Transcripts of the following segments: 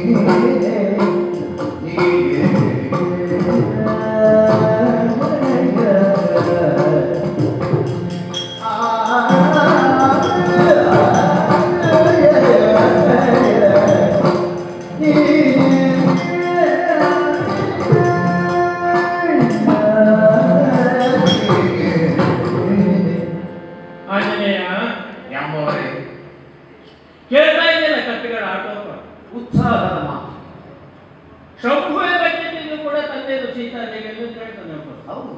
ಆಂಜನೇಯ ಎಂಬವರೇ ಕೇಳ್ತಾ ಇದೆಯಲ್ಲ ಕಪಿಗಳ ಆಟೋಪ ಉತ್ಸಾಹದ ಮಾತು ಶಂಭುವೆ ಬಚ್ಚಿದ್ದು ಕೂಡ ತಂದೆಯನ್ನು ಸೀತಾದೇವಿಯನ್ನು ಕೇಳ್ತಾನೆ ಒಬ್ಬ. ಹೌದು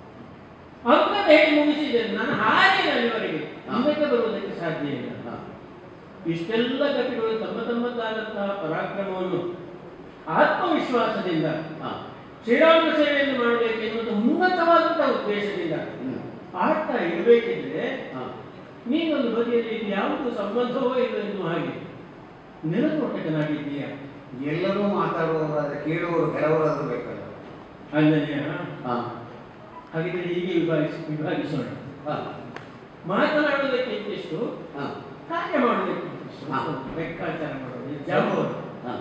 ಅಂತ ಹೇಳಿ ಮುಗಿಸಿದ್ದೇನೆ ನಾನು ಹಾಗೆ ಅಲ್ಲಿವರೆಗೆ ಮುಂದಕ್ಕೆ ಬರುವುದಕ್ಕೆ ಸಾಧ್ಯ ಇಲ್ಲ ಹ. ಇಷ್ಟೆಲ್ಲ ಕಪಿಗಳು ತಮ್ಮ ತಮ್ಮದಾದಂತಹ ಪರಾಕ್ರಮವನ್ನು ಆತ್ಮವಿಶ್ವಾಸದಿಂದ ಹ. ಶ್ರೀರಾಮ ಸೇವೆಯನ್ನು ಮಾಡಬೇಕೆನ್ನುವುದು ಉನ್ನತವಾದಂತಹ ಉದ್ದೇಶದಿಂದ ಹ್ಮ್. ಆಡ್ತಾ ಇರಬೇಕಿದ್ರೆ ಹ. ನೀನೊಂದು ಬದಿಯಲ್ಲಿ ಇದು ಯಾವುದು ಸಂಬಂಧವೋ ಇಲ್ಲ ಎನ್ನುವ ಹಾಗೆ ನೆಲನೋಟಕನಾಗಿದ್ದೀಯಾ ಎಲ್ಲರೂ ಮಾತಾಡುವವರಾದ್ರೆ ಕೇಳುವವರು ಕೆಲವರಾದ್ರೂ ಬೇಕಲ್ಲ ಆಂಜನೇಯ ಹ. ಹಾಗಿದ್ರೆ ಹೀಗೆ ವಿಭಾಗಿಸಿ ವಿಭಾಗಿಸೋಣ ಹ. ಮಾತನಾಡುವುದಕ್ಕೆ ಇಂತಿಷ್ಟು ಹ. ಕಾರ್ಯ ಮಾಡುವುದಕ್ಕೆ ಇಂತಿಷ್ಟು ಹಾ. ಲೆಕ್ಕಾಚಾರ ಮಾಡೋದು ಜಾಬು ಹ.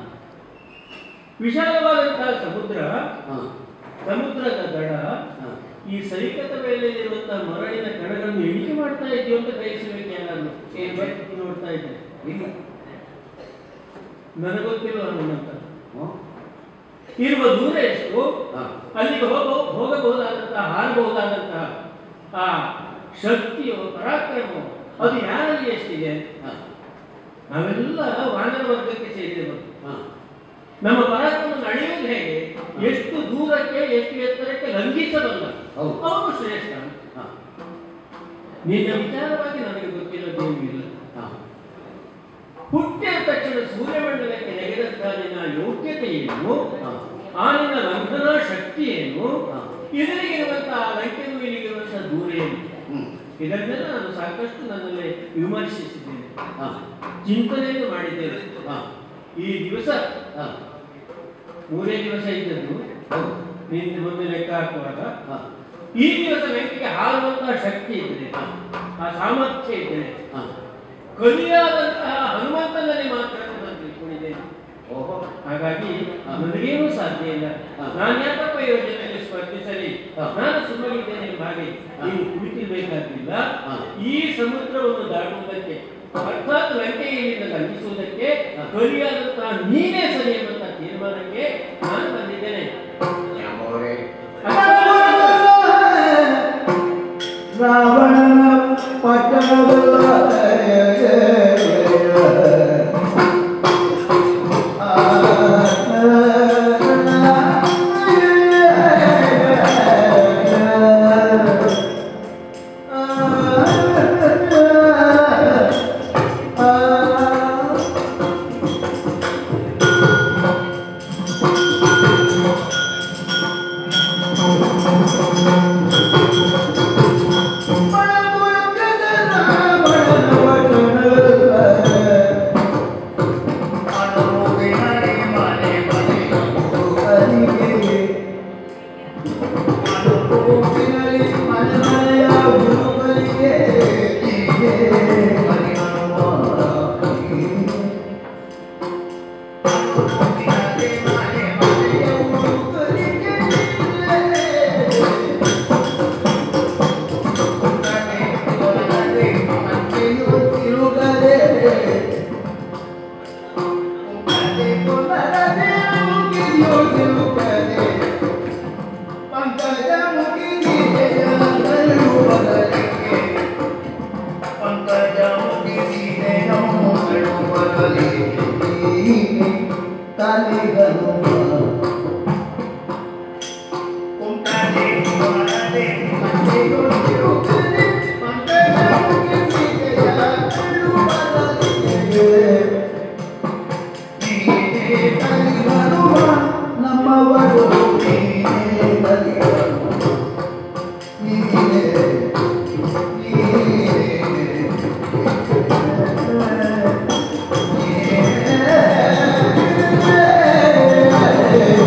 ವಿಶಾಲವಾದಂತಹ ಸಮುದ್ರ ಹ. ಸಮುದ್ರದ ದಡ ಹ. ಈ ಸೈಕತ ಮೇಲಿರುವಂತಹ ಮರಳಿನ ಕಣಗಳನ್ನು ಎಣಿಕೆ ಮಾಡ್ತಾ ಇದೆಯೋ ಅಂತ ಗ್ರಹಿಸಬೇಕು ಎಲ್ಲರೂ ಏನ್ ಬೈಕ್ ನೋಡ್ತಾ ಇದ್ದೆ ಇಲ್ಲ ನನಗೊತ್ತಿಲ್ಲ ಹನುಮಂತ ಹ. ಇರುವ ದೂರ ಎಷ್ಟು ಹ. ಅಲ್ಲಿಗೆ ಹೋಗ ಹೋಗಬಹುದಾದಂತಹ ಹಾರಬಹುದಾದಂತಹ ಆ ಶಕ್ತಿಯೋ ಪರಾಕ್ರಮವೋ ಅದು ಯಾರಲ್ಲಿ ಎಷ್ಟಿದೆ ಹ. ನಾವೆಲ್ಲ ವಾನರ ವರ್ಗಕ್ಕೆ ಸೇರಿದವರು ಹ. ನಮ್ಮ ಪರಾಕ್ರಮವನ್ನು ಅಳೆಯುವುದು ಹೇಗೆ ಎಷ್ಟು ದೂರಕ್ಕೆ ಎಷ್ಟು ಎತ್ತರಕ್ಕೆ ಲಂಘಿಸಬಲ್ಲ ಹೌದು. ಅವನು ಶ್ರೇಷ್ಠ ಹ. ನಿನ್ನ ವಿಚಾರವಾಗಿ ನನಗೆ ಗೊತ್ತಿಲ್ಲದೇನೂ ಇಲ್ಲ ಹ. ಹುಟ್ಟಿದ ತಕ್ಷಣ ಸೂರ್ಯಮಂಡಲಕ್ಕೆ ನೆಗೆದಂತಹ ನಿನ್ನ ಯೋಗ್ಯತೆ ಏನು ಹ. ಆ ನಿನ್ನ ಲಂಘನಾ ಶಕ್ತಿ ಏನು ಹ. ಇದರಿಗಿರುವಂತಹ ಲಂಕೆಗೂ ಇಲ್ಲಿಗಿರುವಂತಹ ದೂರ ಏನು ಹ್ಮ್. ಇದನ್ನೆಲ್ಲ ನಾನು ಸಾಕಷ್ಟು ನನ್ನಲ್ಲಿ ವಿಮರ್ಶಿಸಿದ್ದೇನೆ ಹ. ಚಿಂತನೆಯನ್ನು ಮಾಡಿದ್ದೇನೆ ಹ. ಈ ದಿವಸ ಹ. ಮೂರೇ ದಿವಸ ಇದ್ದದ್ದು ಹೌದು. ನಿನ್ನ ಮುಂದೆ ಲೆಕ್ಕ ಹಾಕುವಾಗ ಹ. ಈ ದಿವಸ ಲಂಕೆಗೆ ಹಾರುವಂತಹ ಶಕ್ತಿ ಇದ್ರೆ ಆ ಸಾಮರ್ಥ್ಯ ಇದ್ರೆ ಹ. ಕಲಿಯಾದಂತಹ ಹನುಮಂತನಲ್ಲಿ ಮಾತ್ರ ನಾನು ತಿಳ್ಕೊಂಡಿದ್ದೇನೆ ಓಹೋ ಹಾಗಾಗಿ ಹಾ. ನನಗೇನೂ ಸಾಧ್ಯ ಇಲ್ಲ ಹಾ. ನಾನು ಯಾಕಪ್ಪ ಯೋಜನೆಯಲ್ಲಿ ಸ್ಪರ್ಧಿಸಲಿ ಹಾ. ನಾನು ಸುಮ್ಮನಿದ್ದೇನೆ ಎಂಬ ಹಾಗೆ ಹಾ. ನೀನು ಕುಳಿತಿರ್ಬೇಕಾಗಿಲ್ಲ ಹಾ. ಈ ಸಮುದ್ರವನ್ನು ದಾಟುವುದಕ್ಕೆ ಅರ್ಥಾತ್ ಲಂಕೆಯಿಂದ ಲಂಘಿಸುವುದಕ್ಕೆ ಹಾ. ಕಲಿಯಾದಂತಹ ನೀನೇ ಸರಿ ಎಂಬಂತಹ ತೀರ್ಮಾನಕ್ಕೆ ನಾನು ಬಂದಿದ್ದೇನೆ ಎಂಬವರೇ ರಾವಣನ ಪಟ್ಟಣವಲ್ಲ ಅನುಭವಿನರಿ ಮನೆ ಮನೆಯು ಅನುಭವಿನರಿ ಮನೆ ಮನೆಯು ಕೊಡದೆ ಕೊಡದೆ ಅಂತೆಯೂ ತಿರುಗದೆ ಕೊಡದೆ ಕೊಡದೆ ಮುಗಿಯೋ ತಿರುಗದೆ ಪಂಕಜ ಮುಗಿದಿದೆ ಬದಲಿಗೆ ಪಂಕಜ ಮುಗಿದಿದೆ ನಮ್ಮಗಳು ಬದಲಿಗೆ ಕಾಲಿಗನು ಕುಂಟದೆ ಕೊಡದೆ ಅಂತೆಯೂ ತಿರುಗದೆ ಪಂಕಜ ಮುಗಿದಿದೆಯ ಕಳ್ಳು ಬದಲಿಗೆ ನೀನೇ ಕಲಿಗನುಮ ನಮ್ಮವರು ನೀನೇ ಕಲಿಗನು ನೀನೇ ನೀನೇ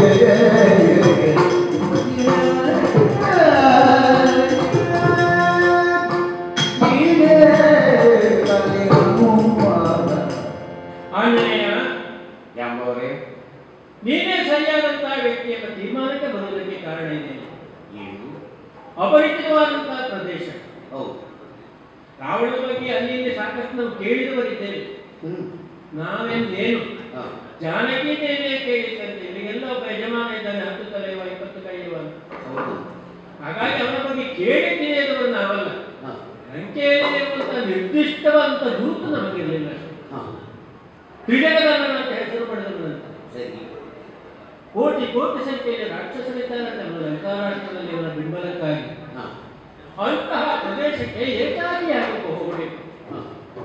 ನೀನೇ ಸರಿಯಾದಂತಹ ವ್ಯಕ್ತಿ ಎಂಬ ತೀರ್ಮಾನಕ್ಕೆ ಬರುವುದಕ್ಕೆ ಕಾರಣ ಇದೆ ಏನು ಅಪರಿಚಿತವಾದಂತಹ ಪ್ರದೇಶ ಹೌದು ರಾವಣನ ಬಗ್ಗೆ ಅಲ್ಲಿ ಇಲ್ಲಿ ಸಾಕಷ್ಟು ನಾವು ಕೇಳಿದವರಿದ್ದೇವೆ ಹ್ಮ್ ನಾವೆಂದೇನು ಹಾ. ಜಾನಕಿ ದೇವಿಯ ಕೇಳಿದಂತೆ ಇಲ್ಲಿಗೆಲ್ಲ ಒಬ್ಬ ಯಜಮಾನ ಇದ್ದಾನೆ ಹತ್ತು ತಲೆಯುವ ಇಪ್ಪತ್ತು ಕೈಯುವ ಅಂತ. ಹೌದು ಹಾಗಾಗಿ ಅವನ ಬಗ್ಗೆ ಕೇಳಿದ್ದೇನೆ ಎನ್ನುವುದು ನಾವಲ್ಲ ಹಾ. ಲಂಕೆಯಲ್ಲಿ ಇರುವಂತಹ ನಿರ್ದಿಷ್ಟವಾದಂತಹ ಗುರುತು ನಮಗಿರಲಿಲ್ಲ ಅಷ್ಟೇ ಹಾ. ಕ್ರೀಡಕರನ್ನ ಅಂತ ಹೆಸರು ಪಡೆದವನಂತ ಸರಿ ಕೋಟಿ ಕೋಟಿ ಸಂಖ್ಯೆಯಲ್ಲಿ ರಾಕ್ಷಸರಿದ್ದಾರಂತೆ ಅವನ ಲಂಕಾರಾಷ್ಟ್ರದಲ್ಲಿ ಅವನ ಬೆಂಬಲಕ್ಕಾಗಿ ಹಾ. ಅಂತಹ ಪ್ರದೇಶಕ್ಕೆ ಏಕಾಗಿಯಾಗಿ ಹೋಗಬೇಕು ಹಾ.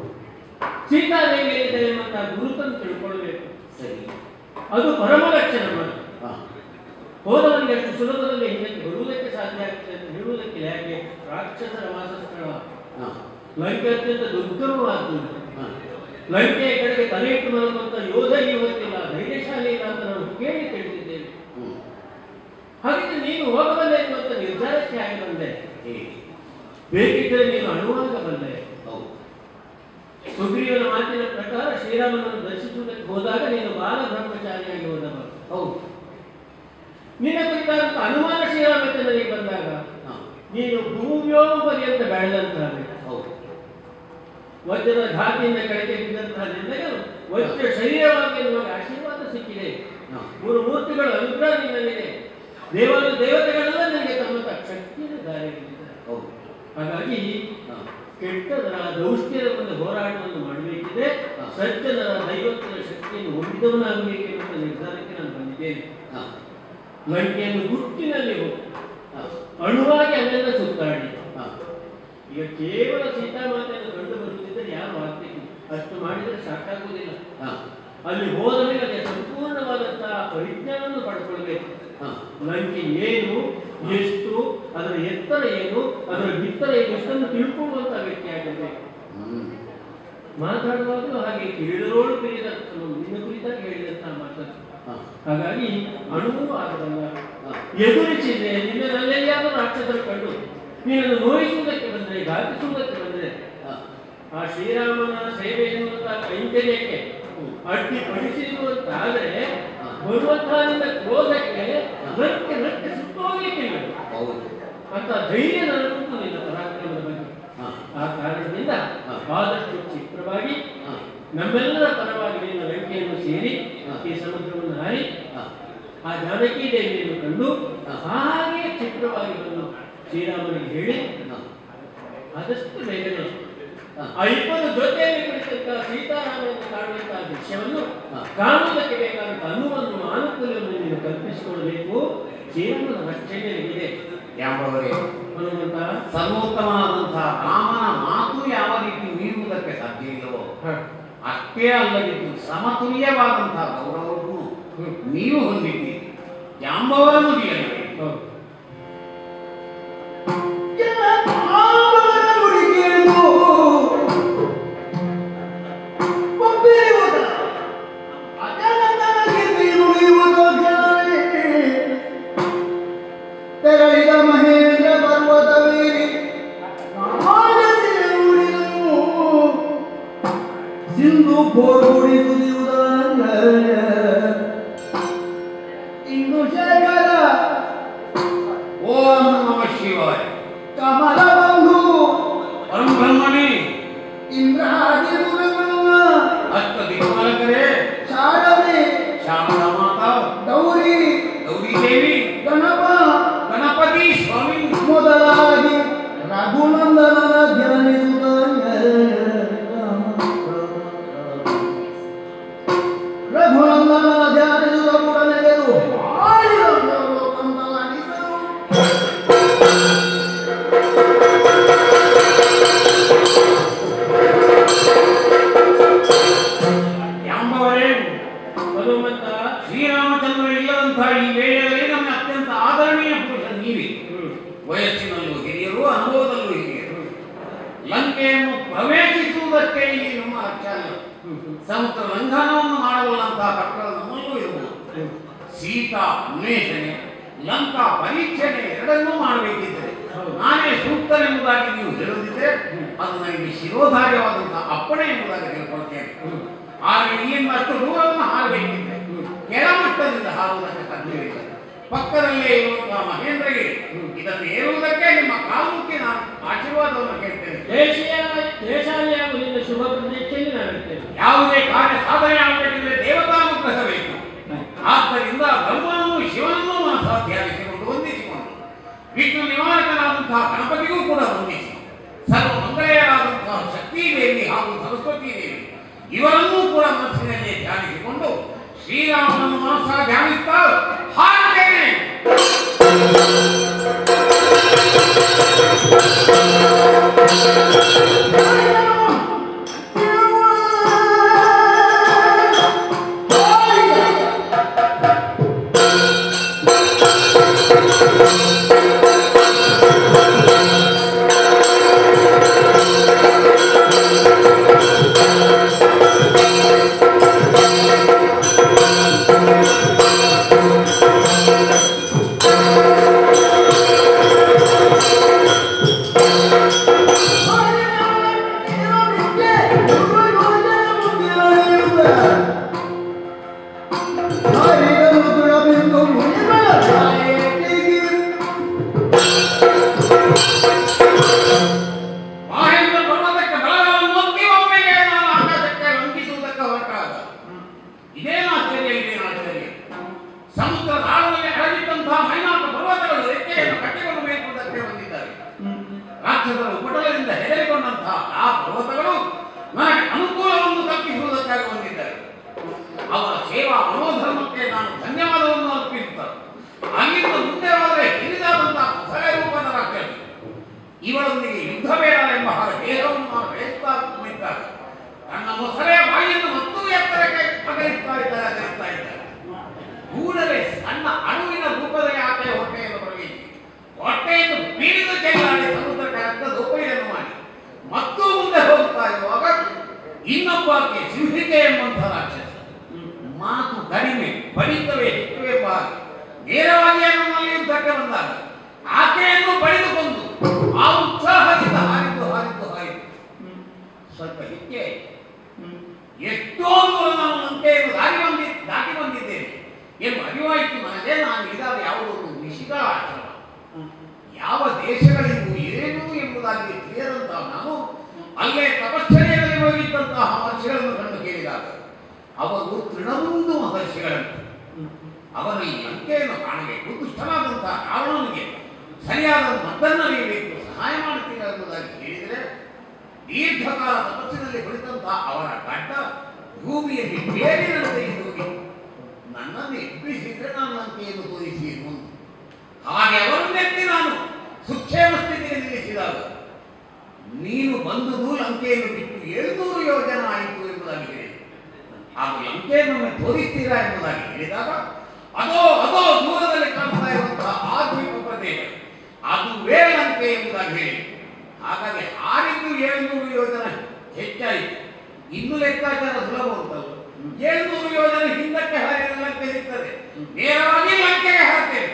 ಸೀತಾದೇವಿ ಏನಿದೆ ಎಂಬಂತಹ ಗುರುತನ್ನು ತಿಳ್ಕೊಳ್ಬೇಕು ಸರಿ ಅದು ಪರಮ ಲಕ್ಷಣ ಮಾತ್ರ ಹಾ. ಹೋದವನಿಗೆ ಅಷ್ಟು ಸುಲಭದಲ್ಲಿ ಹಿಂದಕ್ಕೆ ಬರುವುದಕ್ಕೆ ಸಾಧ್ಯ ಆಗ್ತದೆ ಅಂತ ಹೇಳುವುದಕ್ಕೆ ಯಾಕೆ ರಾಕ್ಷಸರ ವಾಸಸ್ಥಳ ಹಾ. ಲಂಕೆ ಅತ್ಯಂತ ದುರ್ಗಮವಾದ್ದು ಹಾ. ಲಂಕೆಯ ಕಡೆಗೆ ತಲೆ ಇಟ್ಟು ಮಲಗುವಂತ ಯೋಧ ಇವತ್ತಿಲ್ಲ ಧೈರ್ಯಶಾಲಿ ಇಲ್ಲ ಅಂತ ನಾವು ಕೇಳಿ ತಿಳಿದಿದ್ದೇವೆ ಹ್ಮ್. ಹಾಗಿದ್ರೆ ನೀನು ಹೋಗಬಲ್ಲೆ ಎನ್ನುವಂತ ನಿರ್ಧಾರಕ್ಕೆ ಆಗಿ ಬಂದೆ ಹೇಗೆ ಬೇಕಿದ್ದರೆ ನೀನು ಅಣುವಾಗಬಲ್ಲೆ ಹೌದು ಸುಗ್ರೀವನ ಮಾತಿನ ಪ್ರಕಾರ ಶ್ರೀರಾಮನನ್ನು ದರ್ಶಿಸುವುದಕ್ಕೆ ಹೋದಾಗ ನೀನು ಬಾಲ ಬ್ರಹ್ಮಚಾರಿಯಾಗಿ ಹೋದವ ಹೌದು ನಿನ್ನ ಕುರಿತಾದಂತ ಅನುಮಾನ ಶ್ರೀರಾಮಚಂದ್ರನಿಗೆ ಬಂದಾಗ ಹಾ. ನೀನು ಭೂವ್ಯೋಮ ಪರ್ಯಂತ ಬೆಳೆದಂತಹ ಹೌದು ವಜ್ರದ ಘಾತಿಯಿಂದ ಕೆಳಗೆ ಬಿದ್ದಂತಹ ನಿನ್ನಗೆ ವಜ್ರ ಶರೀರವಾಗಿ ನಿಮಗೆ ಆಶೀರ್ವಾದ ಸಿಕ್ಕಿದೆ ಹಾ. ಮೂರು ಮೂರ್ತಿಗಳ ಅನುಗ್ರಹ ನಿನ್ನಲ್ಲಿದೆ ದೇವರ ದೇವತೆಗಳೆಲ್ಲ ನಿನಗೆ ತಮ್ಮ ಶಕ್ತಿಯನ್ನು ದಾರಿಯಲ್ಲಿದ್ದಾರೆ ಹೌದು ಹಾಗಾಗಿ ಹಾ. ಕೆಟ್ಟದರ ದೌಷ್ಟ್ಯದ ಒಂದು ಹೋರಾಟವನ್ನು ಮಾಡಬೇಕಿದೆ ಹಾ. ಸಜ್ಜನರ ದೈವತ್ವದ ಶಕ್ತಿಯನ್ನು ಹೊಂದಿದವನಾಗಬೇಕೆನ್ನುವ ನಿರ್ಧಾರಕ್ಕೆ ನಾನು ಬಂದಿದ್ದೇನೆ ಹಾ. ಲಂಕೆಯನ್ನು ಗುಟ್ಟಿನಲ್ಲಿ ಹೋಗು ಹಾ. ಅಣುವಾಗಿ ಅಲ್ಲೆಲ್ಲ ಸುತ್ತಾಡಿ ಹಾ. ಈಗ ಕೇವಲ ಸೀತಾಮಾತೆಯನ್ನು ಕಂಡು ಬರುತ್ತಿದ್ದರೆ ಯಾರು ಆಗ್ಬೇಕು ಅಷ್ಟು ಮಾಡಿದರೆ ಸಾಕಾಗುವುದಿಲ್ಲ ಹಾ. ಅಲ್ಲಿ ಹೋದ ಮೇಲೆ ಅದರ ಸಂಪೂರ್ಣವಾದಂತಹ ಪರಿಜ್ಞಾನವನ್ನು ಪಡ್ಕೊಳ್ಬೇಕು ಹಾ. ಲಂಕೆ ಏನು ಎಷ್ಟು ಅದರ ಎತ್ತರ ಏನು ಅದರ ಬಿತ್ತರ ಏನು ಇಷ್ಟನ್ನು ತಿಳ್ಕೊಳ್ಳುವಂತ ವ್ಯಕ್ತಿ ಆಗಬೇಕು ಹ್ಮ್. ಮಾತಾಡುವಾಗಲೂ ಹಾಗೆ ಕೇಳಿದರೋಳು ಪಿರಿದ ನಿನ್ನ ಕುರಿತಾಗಿ ಹೇಳಿದಂತಹ ಮಾತನ್ನು ಹಾ. ಹಾಗಾಗಿ ಅಣುವು ಆಗದಲ್ಲ ಹಾ. ಎದುರಿಸಿದ್ರೆ ನಿನ್ನ ನಲ್ಲೆಲ್ಲಿಯಾದರೂ ರಾಕ್ಷಸರು ಕಂಡು ನೀನನ್ನು ನೋಯಿಸುವುದಕ್ಕೆ ಬಂದರೆ ಘಾತಿಸುವುದಕ್ಕೆ ಬಂದರೆ ಹಾ. ಆ ಶ್ರೀರಾಮನ ಸೇವೆ ಎನ್ನುವಂತಹ ಕೈಂಕರ್ಯಕ್ಕೆ ಅಡ್ಡಿಪಡಿಸಿರುವಂತಾದರೆ ಬರುವಂತಹ ನಿನ್ನ ಕ್ರೋಧಕ್ಕೆ ರಕ್ಕೆ ರಕ್ಕೆ ಸುತ್ತೋಗಲಿಕ್ಕಿಲ್ಲ ಹೌದು ಅಂತ ಧೈರ್ಯ ನನಗುಂಟು ನಿನ್ನ ಪರಾಕ್ರಮದ ಬಗ್ಗೆ ಹಾ. ಆ ಕಾರಣದಿಂದ ಹಾ. ಆದಷ್ಟು ಚಿತ್ರವಾಗಿ ಹಾ. ನಮ್ಮೆಲ್ಲರ ಪರವಾಗಿ ನೀನು ಲಂಕೆಯನ್ನು ಸೇರಿ ಹಾ. ಈ ಸಮುದ್ರವನ್ನು ಹಾರಿ ಹಾ. ಆ ಜಾನಕಿ ದೇವಿಯನ್ನು ಕಂಡು ಹಾ. ಹಾಗೆ ಚಿತ್ರವಾಗಿ ಬಂದು ಶ್ರೀರಾಮನಿಗೆ ಹೇಳಿ ಹಾ. ಆದಷ್ಟು ಬೇಗನೆ ಹಾ. ಆ ಇಬ್ಬರು ಜೊತೆಯಲ್ಲಿ ಕುಳಿತಂತಹ ಸೀತಾರಾಮನನ್ನು ಕಾಣುವಂತಹ ದೃಶ್ಯವನ್ನು ಹಾ. ಕಾಣುವುದಕ್ಕೆ ಬೇಕಾದಂತ ಅನುವನ್ನು ಅನುಕೂಲವನ್ನು ನೀನು ಕಲ್ಪಿಸಿಕೊಳ್ಳಬೇಕು ಶ್ರೀರಾಮನ ರಕ್ಷಣೆ ಇದೆ ಯಾಂಬವರೇ ಹನುಮಂತ ಸರ್ವೋತ್ತಮನಾದಂತಹ ರಾಮನ ಮಾತು ಯಾವ ರೀತಿ ಮೀರುವುದಕ್ಕೆ ಸಾಧ್ಯ ಇಲ್ಲವೋ ಹ. ಅಷ್ಟೇ ಅಲ್ಲದಿದ್ದು ಸಮತುಲ್ಯವಾದಂತಹ ಗೌರವವನ್ನು ಹ್ಮ್. ನೀವು ಹೊಂದಿದ್ದೀರಿ ಯಾಂಬವರನ್ನು ನೀಡಬೇಕು ಹೌದು. ಕೆಲ ಕಾಮನ ನುಡಿಗೇನು ಒಬ್ಬಿರುವುದ ಅದರ ನನಗೆ ನುಡಿಯುವುದು ಗೆಳತಿ. ತೆರಳಿದ ಮಹೇಂದ್ರ ಪರ್ವತವೇರಿ ಕಾಣಸಿಯ ನುಡಿದನು ಸಿಂಧು ಪೋರ್ಗುಡಿಸುವುದನ್ನ ಇನ್ನು ಶೇಖರ ಓಂ ನಮ ಶಿವಾಯ ಕಮಲ ಬಂಧು ಪರಬ್ರಹ್ಮಣಿ ಇಂದ್ರಾದಿ ಮುರಗಣ್ಣ ಅಷ್ಟ ದಿಕ್ಪಾಲಕರೇ ಶಾರದೆ ಶಾರದಾ ಮಾತಾ ಗೌರಿ ಗೌರಿ ದೇವಿ ಗಣಪ ಗಣಪತಿ ಸ್ವಾಮಿ ಮೊದಲಾಗಿ ರಘುನಂದನನ ಧ್ಯಾನಿಸುತ್ತ ರಘುನಂದನನ ಧ್ಯಾನಿಸುವ ಕೂಡಲೆಗೆದು ಆಳಿದ ಲೋಕಂತಲಾಗಿಸಲು ಯಾಂಬವರೇ ಹನುಮಂತ ಶ್ರೀರಾಮಚಂದ್ರ ಇಲ್ಲದಂತಹ ಈ ವೇಳೆಯಲ್ಲಿ ನಮ್ಮ ಅತ್ಯಂತ ಆದರಣೀಯ ಪುರುಷ ನೀವೇ ಹ್ಮ್. ವಯಸ್ಸಿನಲ್ಲೂ ಹಿರಿಯರು ಅನುಭವದಲ್ಲೂ ಹಿರಿಯರು ಲಂಕೆಯನ್ನು ಪ್ರವೇಶಿಸುವುದಕ್ಕೆ ಇಲ್ಲಿ ನಮ್ಮ ಲಕ್ಷ್ಯ ಅಲ್ಲ ಹ್ಮ್. ಹ್ಮ್. ಸಮುದ್ರ ಲಂಘನವನ್ನು ಮಾಡಬಲ್ಲಂತಹ ಕಟ್ಟಡ ನಮ್ಮಲ್ಲೂ ಇರಬಹುದು ಹ್ಮ್. ಸೀತಾ ಅನ್ವೇಷಣೆ ಲಂಕಾ ಪರೀಕ್ಷಣೆ ಎರಡನ್ನೂ ಮಾಡಬೇಕಿದ್ದರೆ ಹೌದು. ನಾನೇ ಸೂಕ್ತನೆಂಬುದಾಗಿ ನೀವು ಹೇಳುತ್ತಿದ್ದರೆ ಅದು ನನಗೆ ಶಿರೋಧಾರ್ಯವಾದಂತಹ ಅಪ್ಪಣೆ ಎಂಬುದಾಗಿ ತಿಳ್ಕೊಳ್ತೇನೆ ಹ್ಮ್. ಆದರೆ ಇಲ್ಲಿಂದ ಅಷ್ಟು ದೂರವನ್ನು ಹಾರಬೇಕಿದ್ರೆ ಹ್ಮ್. ಕೆಳಮಟ್ಟ ಮಟ್ಟದಿಂದ ಹಾರುವುದಕ್ಕೆ ಸಾಧ್ಯವಿಲ್ಲ ಪಕ್ಕದಲ್ಲೇ ಇರುವಂತಹ ಮಹೇಂದ್ರಗಿರಿ ಇದನ್ನು ಏರುವುದಕ್ಕೆ ನಿಮ್ಮ ಕಾಲುಕ್ಕೆ ನಾನು ಆಶೀರ್ವಾದವನ್ನು ಕೇಳ್ತೇನೆ ದೇಶೀಯ ದೇಶಾಲಯಾಗುವುದರಿಂದ ಶುಭ ಪ್ರತೀಕ್ಷೆಯಲ್ಲಿ ನಾನು ಇರ್ತೇನೆ ಯಾವುದೇ ಕಾರ್ಯ ಸಾಧನೆ ಆಗಬೇಕಿದ್ರೆ ದೇವತಾನುಗ್ರಹ ಬೇಕು ಆದ್ದರಿಂದ ಬ್ರಹ್ಮನನ್ನು ಶಿವನನ್ನು ಮನಸ್ಸಾ ಧ್ಯಾನಿಸಿಕೊಂಡು ವಂದಿಸಿಕೊಂಡು ವಿಷ್ಣು ನಿವಾರಕನಾದಂತಹ ಗಣಪತಿಗೂ ಕೂಡ ವಂದಿಸಿ ಸರ್ವ ಮಂಗಳೆಯರಾದಂತಹ ಶಕ್ತಿ ದೇವಿ ಹಾಗೂ ಸರಸ್ವತಿ ದೇವಿ ಇವರನ್ನೂ ಕೂಡ ಮನಸ್ಸಿನಲ್ಲಿ ಧ್ಯಾನಿಸಿಕೊಂಡು ಶ್ರೀರಾಮನನ್ನು ಮನಸ್ಸಾ ಧ್ಯಾನಿಸ್ತಾ ಹಾಡುತ್ತೇನೆ ಮಹೇಂದ್ರ ಪರ್ವತಕ್ಕೆ ಬಲಗಳನ್ನು ಒತ್ತಿ ಒಮ್ಮೆಗೆ ನಾನು ಆಕಾಶಕ್ಕೆ ಲಂಘಿಸುವುದಕ್ಕೆ ಹೊರಟಾಗ ಇದೇನು ಆಶ್ಚರ್ಯ ಇದೇನು ಆಶ್ಚರ್ಯ ಸಮುದ್ರದ ಆಳದಲ್ಲಿ ಅಡಗಿದ್ದಂತಹ ಮೈನಾಥ ಪರ್ವತಗಳು ರೆಕ್ಕೆಯನ್ನು ಕಟ್ಟಿಕೊಂಡು ಮೇಲ್ಪುವುದಕ್ಕೆ ಬಂದಿದ್ದಾರೆ ರಾಕ್ಷಸರ ಉಪಟಳದಿಂದ ಹೆದರಿಕೊಂಡಂತಹ ಆ ಪರ್ವತಗಳು ನನಗೆ ಅನುಕೂಲವನ್ನು ಕಲ್ಪಿಸುವುದಕ್ಕಾಗಿ ಬಂದಿದ್ದಾರೆ ಅವರ ಸೇವಾ ಮನೋಧರ್ಮಕ್ಕೆ ನಾನು ಧನ್ಯವಾದವನ್ನು ಅರ್ಪಿಸುತ್ತಾರೆ ಅಲ್ಲಿಂದ ಮುಂದೆ ಹೋದರೆ ಹಿರಿದಾದಂತಹ ಹೊಸಳೆ ರೂಪದ ರಾಕ್ಷಸ ಇವರೊಂದಿಗೆ ಯುದ್ಧ ಬೇಡ ಎಂಬ ಹಾಗೆ ದೇಹವನ್ನು ನಾನು ಬೆಳೆಸ್ತಾ ಕುಳಿತಾಗ ತನ್ನ ಮೊಸಳೆಯ ಬಾಯಿಯನ್ನು ಮತ್ತೂ ಎತ್ತರಕ್ಕೆ ಅಗಲಿಸ್ತಾ ಇದ್ದಾರೆ ಅಗಲಿಸ್ತಾ ಇದ್ದಾರೆ ಕೂಡಲೇ ಸಣ್ಣ ಅಣುವಿನ ರೂಪದಲ್ಲಿ ಆಕೆಯ ಹೊಟ್ಟೆಯನ್ನು ಪ್ರವೇಶಿಸಿ ಹೊಟ್ಟೆಯನ್ನು ಬೀಳಿದು ಚೆಲ್ಲಾಡಿ ಸಮುದ್ರಕ್ಕೆ ಹಗ್ಗ ದೋಪಡಿಯನ್ನು ಮಾಡಿ ಮತ್ತೂ ಮುಂದೆ ಹೋಗ್ತಾ ಇರುವಾಗ ಇನ್ನೊಬ್ಬ ಆಕೆ ಸಿಂಹಿಕೆ ಎಂಬಂತಹ ರಾಕ್ಷಸ ಮಾತು ಕಡಿಮೆ ಬಡಿತವೇ ಹೆಚ್ಚುವೆ ಬಾರಿ ನೇರವಾಗಿ ನಮ್ಮಲ್ಲಿ ಯುದ್ಧಕ್ಕೆ ಬಂದಾಗ ಆಕೆಯನ್ನು ಬಡಿದುಕೊಂಡು ಆ ಉತ್ಸಾಹದಿಂದ ಹಾರಿದ್ದು ಹಾರಿದ್ದು ಹಾರಿದ್ದು ಸ್ವಲ್ಪ ಹೆಚ್ಚೆ ಎಷ್ಟೋ ದೂರ ನಾವು ಲಂಕೆಯನ್ನು ದಾರಿ ಬಂದಿ ದಾಟಿ ಬಂದಿದ್ದೇವೆ ಎಂದು ಅರಿವಾಯಿತು ನನಗೆ ನಾನು ಇದಾದ ಯಾವುದೋ ಒಂದು ನಿಶಿಗಳ ಆಶ್ರಮ ಯಾವ ದೇಶಗಳಿಗೂ ಏನು ಎಂಬುದಾಗಿ ತಿಳಿಯದಂತಹ ನಾನು ಅಲ್ಲೇ ತಪಶ್ಚರ್ಯದಲ್ಲಿ ಹೋಗಿದ್ದಂತಹ ಮಹರ್ಷಿಗಳನ್ನು ಕಂಡು ಕೇಳಿದಾಗ ಅವರು ತೃಣಮುಂದು ಮಹರ್ಷಿಗಳಂತೆ ಅವನು ಈ ಲಂಕೆಯನ್ನು ಕಾಣಬೇಕು ದುಷ್ಟನಾದಂತಹ ರಾವಣನಿಗೆ ಸರಿಯಾದ ಮದ್ದನ್ನರಿಯಬೇಕು ಸಹಾಯ ಮಾಡ್ತೀರ ಎಂಬುದಾಗಿ ಹೇಳಿದರೆ ದೀರ್ಘಕಾಲ ತಪಸ್ಸಿನಲ್ಲಿ ಕುಳಿತಂತಹ ಅವರ ಗಡ್ಡ ಭೂಮಿಯಲ್ಲಿ ಬೇರಿನಂತೆ ಹೋಗಿ ನನ್ನನ್ನು ಎಬ್ಬಿಸಿದ್ರೆ ನಾನು ಲಂಕೆಯನ್ನು ತೋರಿಸಿ ಮುಂದೆ ಹಾಗೆ ಅವರನ್ನೆತ್ತಿ ನಾನು ಸುಕ್ಷೇಮ ಸ್ಥಿತಿಯಲ್ಲಿ ನಿಲ್ಲಿಸಿದಾಗ ನೀನು ಬಂದುದು ಲಂಕೆಯನ್ನು ಬಿಟ್ಟು ಏಳ್ನೂರು ಯೋಜನೆ ಆಯಿತು ಎಂಬುದಾಗಿ ಹೇಳಿದೆ ಹಾಗೂ ಲಂಕೆಯನ್ನು ತೋರಿಸ್ತೀರಾ ಎಂಬುದಾಗಿ ಹೇಳಿದಾಗ ಅದೋ ಅದೋ ದೂರದಲ್ಲಿ ಕಾಣ್ತಾ ಇರುವಂತಹ ಆ ದ್ವೀಪ ಪ್ರದೇಶ ಅದುವೇ ಲಂಕೆ ಎಂಬುದಾಗಿ ಹೇಳಿ ಹಾಗಾಗಿ ಆರಿದ್ದು ಏಳ್ನೂರು ಯೋಜನೆ ಹೆಚ್ಚಾಯಿತು ಇನ್ನು ಲೆಕ್ಕಾಚಾರ ಸುಲಭ ಉಂಟಲ್ಲ ಏಳ್ನೂರು ಯೋಜನೆ ಹಿಂದಕ್ಕೆ ಹಾರಿದ ಲಂಕೆ ಸಿಗ್ತದೆ ನೇರವಾಗಿ ಲಂಕೆಗೆ ಹಾರ್ತೇವೆ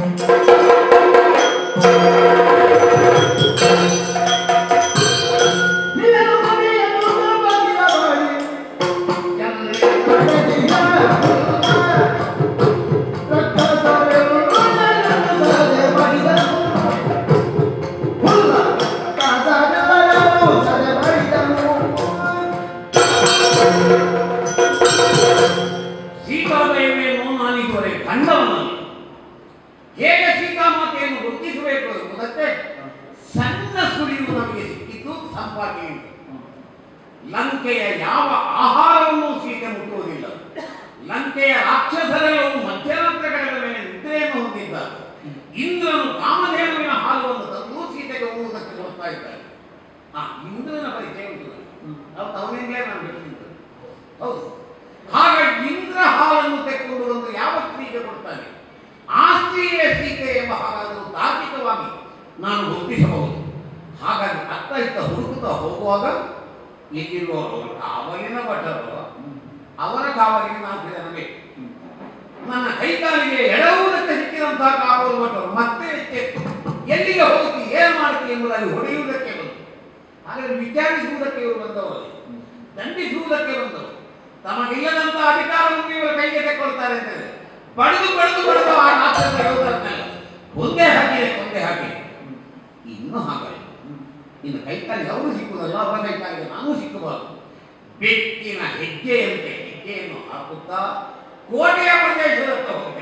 ಸೀತಾದೇವಿಯನ್ನು ನಾನಿದುವರೆ ಕಂಡವನಲ್ಲ ಹೇಗೆ ಸೀತಾಮಾತೆಯನ್ನು ಗುರುತಿಸಬೇಕು ಎಂಬುದಕ್ಕೆ ಸಣ್ಣ ಸುಳಿವು ನಮಗೆ ಸಿಕ್ಕಿದ್ದು ಸಂಪಾದನೆ ಲಂಕೆಯ ಯಾವ ಆಹಾರವನ್ನು ಸೀತೆ ಮುಟ್ಟುವುದಿಲ್ಲ ಲಂಕೆಯ ರಾಕ್ಷಸರೆಲ್ಲವೂ ಮಧ್ಯರಾತ್ರಿಗಳ ಮೇಲೆ ನಿದ್ರೆಯನ್ನು ಹೊಂದಿದ್ದಾರೆ ಇಂದ್ರನು ಕಾಮಧೇನುವಿನ ಹಾಲುವನ್ನು ತಂದು ಸೀತೆಗೆ ಹೋಗುವುದಕ್ಕೆ ಕೊಡ್ತಾ ಇದ್ದಾರೆ ಆ ಇಂದ್ರನ ಪರಿಚಯ ಉಂಟು ನಾವು ಅವನಿಂದಲೇ ನಾನು ಬಿಟ್ಟಿದ್ದು ಹೌದು ಹಾಗಾಗಿ ಇಂದ್ರ ಹಾಲನ್ನು ತೆಕ್ಕೊಂಡು ಬಂದು ಯಾವ ಸ್ತ್ರೀಗೆ ಕೊಡ್ತಾನೆ ಆ ಸ್ತ್ರೀಯೇ ಸೀತೆ ಎಂಬ ಹಾಗಾದರೂ ತಾರ್ಕಿಕವಾಗಿ ನಾನು ಗುರುತಿಸಬಹುದು ಹಾಗಾಗಿ ಅತ್ತ ಇತ್ತ ಹುಡುಕುತ್ತಾ ಹೋಗುವಾಗ ಇಲ್ಲಿರುವವರು ಕಾವಲಿನ ಭಟರು ಅವರ ಕಾವಲಿಗೆ ನಾಲ್ಕು ಜನ ಬೇಕು ನನ್ನ ಕೈಕಾಲಿಗೆ ಎಡವುವುದಕ್ಕೆ ಸಿಕ್ಕಿದಂತಹ ಕಾವಲು ಭಟರು ಮತ್ತೆ ಎಚ್ಚೆತ್ತು ಎಲ್ಲಿಗೆ ಹೋಗಿ ಏನು ಮಾಡ್ತೀವಿ ಎಂಬುದಾಗಿ ಹೊಡೆಯುವುದಕ್ಕೆ ಬಂತು ಹಾಗಾದ್ರೆ ವಿಚಾರಿಸುವುದಕ್ಕೆ ಇವರು ಬಂದವರು ದಂಡಿಸುವುದಕ್ಕೆ ಬಂದವರು ತಮಗಿಲ್ಲದಂತಹ ಅಧಿಕಾರವನ್ನು ಇವರು ಕೈಗೆ ತೆಕ್ಕೊಳ್ತಾರೆ ಅಂತೇಳಿ ಪಡೆದು ಪಡೆದು ಪಡೆದು ಆ ನಾಲ್ಕು ಯೋಧರನ್ನೆಲ್ಲ ಕೊಂದೆ ಹಾಕಿದೆ ಕೊಂದೆ ಹಾಕಿ ಇನ್ನೂ ಹಾಕಲ್ಲ ಇನ್ನು ಕೈಕಾಲಿಗೆ ಅವರು ಸಿಕ್ಕುದಲ್ಲ ಅವರ ಕೈಕಾಲಿಗೆ ನಾನು ಸಿಕ್ಕಬಾರದು ಬೆಕ್ಕಿನ ಹೆಜ್ಜೆಯಂತೆ ಹೆಜ್ಜೆಯನ್ನು ಹಾಕುತ್ತಾ ಕೋಟೆಯ ಪ್ರದೇಶದತ್ತ ಹೋಗ್ತಾ